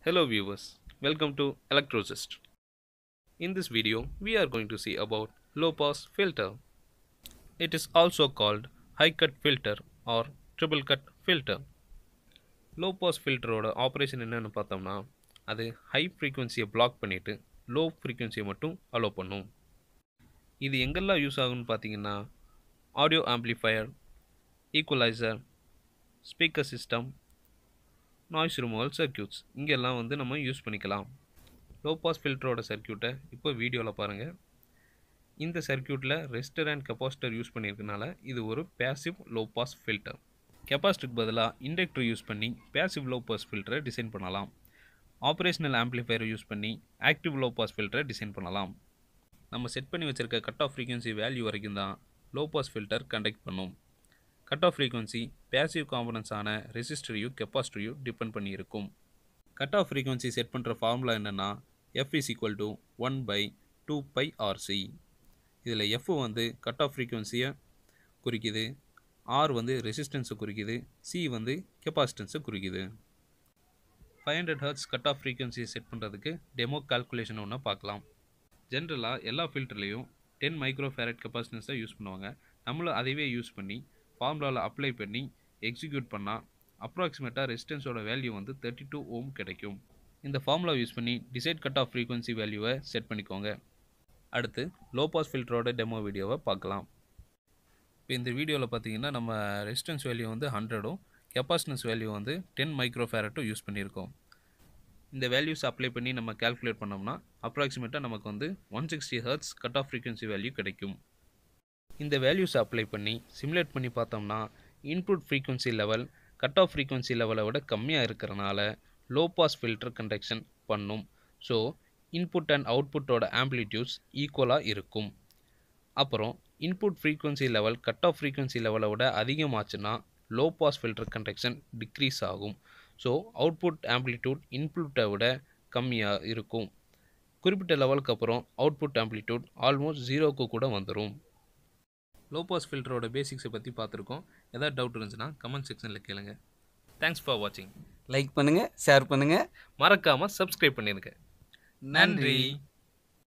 Hello viewers, welcome to Electrosist. In this video, we are going to see about low pass filter. It is also called high cut filter or triple cut filter. Low pass ஃபில்டரோட operation என்னன்னு பார்த்தோம்னா அது high ஃப்ரீக்குவென்சியை block பண்ணிவிட்டு low ஃப்ரீக்குவென்சியை மட்டும் allow பண்ணும் இது எங்கெல்லாம் யூஸ் ஆகும்னு பார்த்தீங்கன்னா audio amplifier equaliser speaker system noise removal circuits இங்கெல்லாம் வந்து நம்ம யூஸ் பண்ணிக்கலாம் லோ பாஸ் ஃபில்டரோட சர்க்கியூட்டை இப்போ வீடியோவில் பாருங்கள் இந்த சர்க்கியூட்டில் ரெஸ்டர் அண்ட் கெப்பாசிட்டர் யூஸ் பண்ணியிருக்கனால இது ஒரு பேசிவ் லோ பாஸ் ஃபில்டர் கெப்பாசிட்டருக்கு பதிலாக இண்டக்டர் யூஸ் பண்ணி பேசிவ் லோ பாஸ் ஃபில்டரை டிசைன் பண்ணலாம் ஆப்ரேஷனல் ஆம்ப்ளிஃபயரை யூஸ் பண்ணி ஆக்டிவ் லோ பாஸ் ஃபில்டரை டிசைன் பண்ணலாம் நம்ம செட் பண்ணி வச்சுருக்க கட் ஆஃப் ஃப்ரீக்வன்சி வேல்யூ வரைக்கும் தான் லோ பாஸ் ஃபில்டர் கண்டக்ட் பண்ணும் கட் ஆஃப் ஃப்ரீக்வன்சி பேசிவ் காம்பனன்ஸான ரெசிஸ்டரையும் கெப்பாசிட்டரையும் டிபெண்ட் பண்ணி இருக்கும் கட் ஆஃப் ஃப்ரீக்வன்சி செட் பண்ணுற ஃபார்முலா என்னென்னா F is equal to one by two pi RC இதில் எஃப் வந்து கட் ஆஃப் ஃப்ரீக்வன்சியை குறிக்குது ஆர் வந்து ரெசிஸ்டன்ஸை குறிக்குது சி வந்து கெப்பாசிட்டன்ஸை குறிக்குது five hundred hertz cut off ஃப்ரீக்வன்சியை செட் பண்ணுறதுக்கு டெமோ கால்குலேஷன் ஒன்று பார்க்கலாம் ஜென்ரலாக எல்லா ஃபில்டர்லேயும் டென் மைக்ரோ ஃபேரட் கெப்பாசிட்டன்ஸ் தான் யூஸ் பண்ணுவாங்க நம்மளும் அதைவே யூஸ் பண்ணி ஃபார்முலாவில் அப்ளை பண்ணி எக்ஸிக்யூட் பண்ணால் அப்ராக்சிமேட்டாக ரெசிஸ்டன்ஸோட வேல்யூ வந்து தேர்ட்டி டூ ஓம் கிடைக்கும் இந்த ஃபார்முலா யூஸ் பண்ணி டிசைட் கட் ஆஃப் ஃப்ரீக்வன்சி வேல்யூவை செட் பண்ணிக்கோங்க அடுத்து லோ பாஸ் ஃபில்டரோட டெமோ வீடியோவை பார்க்கலாம் இப்போ இந்த வீடியோவில் பார்த்தீங்கன்னா நம்ம ரெசிஸ்டன்ஸ் வேல்யூ வந்து ஹண்ட்ரடும் கெப்பாசிட்டன்ஸ் வேல்யூ வந்து டென் மைக்ரோ ஃபேரட்டும் யூஸ் பண்ணியிருக்கோம் இந்த வேல்யூஸ் அப்ளை பண்ணி நம்ம கால்குலேட் பண்ணோம்னா அப்ராக்சிமேட்டாக நமக்கு வந்து one sixty hertz cut off frequency value கிடைக்கும் இந்த வேல்யூஸ் அப்ளை பண்ணி சிமுலேட் பண்ணி பார்த்தோம்னா input frequency level cut off frequency லெவலை விட கம்மியாக இருக்கிறனால லோ பாஸ் ஃபில்டர் கண்டக்ஷன் பண்ணும் ஸோ இன்புட் அண்ட் அவுட்புட்டோட ஆம்ப்ளிடியூட்ஸ் ஈக்குவலாக இருக்கும் அப்புறம் input frequency level cut off frequency லெவலை விட அதிகமாச்சுன்னா low pass filter conduction decrease ஆகும் ஸோ அவுட்புட் ஆம்ப்ளிடியூட் இன்புட்டை விட கம்மியாக இருக்கும் குறிப்பிட்ட லெவலுக்கு அப்புறம் அவுட்புட் ஆம்ப்ளிடியூட் ஆல்மோஸ்ட் ஜீரோக்கு கூட வந்துடும் லோ பாஸ் ஃபில்டரோட பேசிக்ஸை பற்றி பார்த்துருக்கோம் ஏதாவது டவுட் இருந்துச்சுன்னா கமெண்ட் செக்ஷனில் கேளுங்க தேங்க்ஸ் ஃபார் வாட்சிங் லைக் பண்ணுங்கள் ஷேர் பண்ணுங்கள் மறக்காமல் சப்ஸ்கிரைப் பண்ணிடுங்க நன்றி